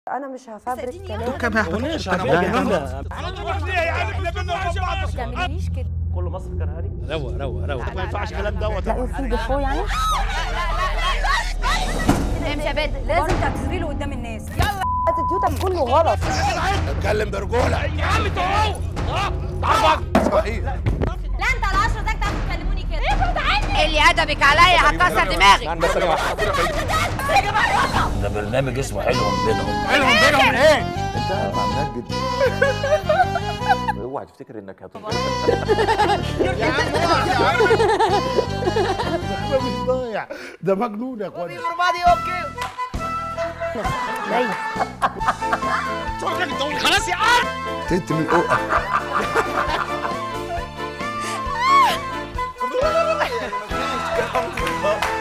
انا مش هفبرك صدقيني كلام كمان اغنيه ما شعبيه تعمليش ما تعمليش كده كل مصر كرهاني روق روق روق ما ينفعش الكلام دوت لا في ديفو يعني يا بدر لازم تعتذري له قدام الناس يلا اتيتيودك كله غلط اتكلم برجوله لا انت العشرة ده تعرفوا تكلموني كده ايه بعد عني اللي ادبك عليا هكسر دماغي ده برنامج اسمه حلوهم بينهم حلوهم بينهم ايه انت مع مجد اوعى تفتكر انك هتنقذ يا عم اقعد يا عم مش ضايع ده مجنون يا اخوانا خلاص يا عم تنت من القوقه مفيش كلام